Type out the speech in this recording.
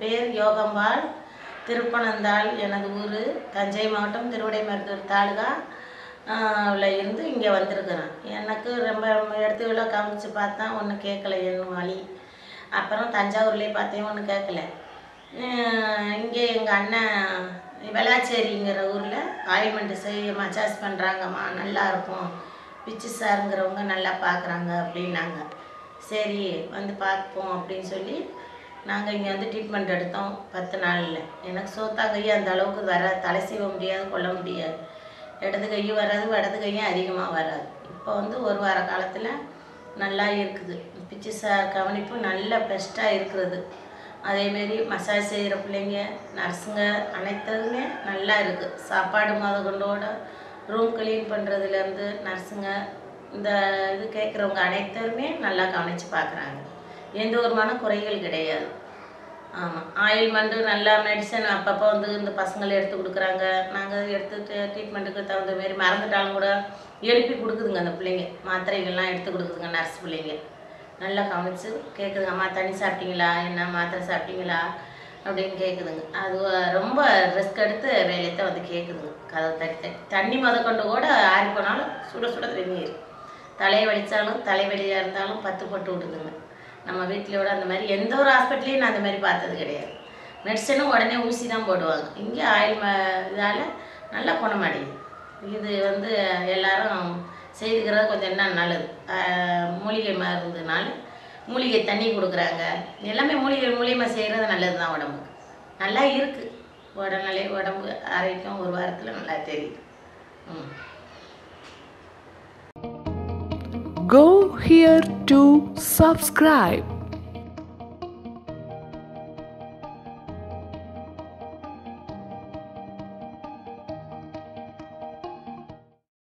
பேர் யோகம்பாள் திருப்பனந்தாள் எனது ஊர் தஞ்சை மாவட்டம் திருவிடைமருத்தூர் தாலுகா உள்ள இருந்து இங்கே வந்திருக்கிறேன் எனக்கு ரொம்ப இடத்துக்குள்ள கவனித்து பார்த்தா ஒன்றும் கேட்கல என் வழி அப்புறம் தஞ்சாவூர்லேயே பார்த்தேன் ஒன்றும் கேட்கல இங்கே எங்கள் அண்ணன் வெளாச்சேரிங்கிற ஊரில் ஆயில்மெண்ட்டு செய்ய மசாஜ் பண்ணுறாங்கம்மா நல்லா இருக்கும் பிச்சு சாருங்கிறவங்க நல்லா பார்க்குறாங்க அப்படின்னாங்க சரி வந்து பார்ப்போம் அப்படின்னு சொல்லி நாங்கள் இங்கே வந்து ட்ரீட்மெண்ட் எடுத்தோம் பத்து நாளில் எனக்கு சோத்தா கை அந்த அளவுக்கு வர தலை சீவ முடியாது கொள்ள முடியாது இடது கையும் வராது வடது கையும் அதிகமாக வராது இப்போ வந்து ஒரு வார காலத்தில் நல்லா இருக்குது பிச்சு சார் கவனிப்பு நல்ல பெஸ்ட்டாக இருக்கிறது அதேமாரி மசாஜ் செய்கிற பிள்ளைங்க நர்ஸுங்க அனைத்துமே நல்லா இருக்குது சாப்பாடு முத கொண்டோட ரூம் க்ளீன் பண்ணுறதுலேருந்து நர்ஸுங்க இந்த இது கேட்குறவங்க அனைத்தருமே நல்லா கவனித்து பார்க்குறாங்க எந்த ஒரு மன குறைகள் கிடையாது ஆமாம் ஆயில்மெண்ட்டு நல்லா மெடிசன் அப்பப்போ வந்து இந்த பசங்களை எடுத்து கொடுக்குறாங்க நாங்கள் எடுத்து ட்ரீட்மெண்ட்டுக்கு தகுந்த மாரி மறந்துட்டாலும் கூட எழுப்பி கொடுக்குதுங்க அந்த பிள்ளைங்க மாத்திரைகள்லாம் எடுத்து கொடுக்குதுங்க நர்ஸ் பிள்ளைங்க நல்லா கவனித்து கேட்குதுங்க அம்மா தண்ணி சாப்பிட்டீங்களா என்ன மாத்திரை சாப்பிட்டீங்களா அப்படின்னு கேட்குதுங்க அது ரொம்ப ரிஸ்க் எடுத்து வேலையத்தை வந்து கேட்குதுங்க கதவை தட்டி தட்டி தண்ணி முத கொண்டு கூட ஆறி போனாலும் சுட சுட தண்ணீர் தலையை வலிச்சாலும் தலைவலியாக இருந்தாலும் பத்து போட்டு விடுதுங்க நம்ம வீட்டில் விட அந்த மாதிரி எந்த ஒரு ஹாஸ்பிட்டலையும் நான் அந்த மாதிரி பார்த்தது கிடையாது மெடிசனும் உடனே ஊசி தான் போடுவாங்க இங்கே ஆயில் ம இதால் நல்லா குணமடையுது இது வந்து எல்லாரும் செய்துக்கிறது கொஞ்சம் என்ன நல்லது ஆஹ் மூலிகை மருந்துனால மூலிகை தண்ணி கொடுக்குறாங்க எல்லாமே மூலிகை மூலியமாக செய்கிறது நல்லது தான் உடம்புக்கு நல்லா இருக்குது உடல்நிலை உடம்பு ஆரோக்கியம் ஒரு வாரத்தில் நல்லா தெரியுது ம் Go here to subscribe.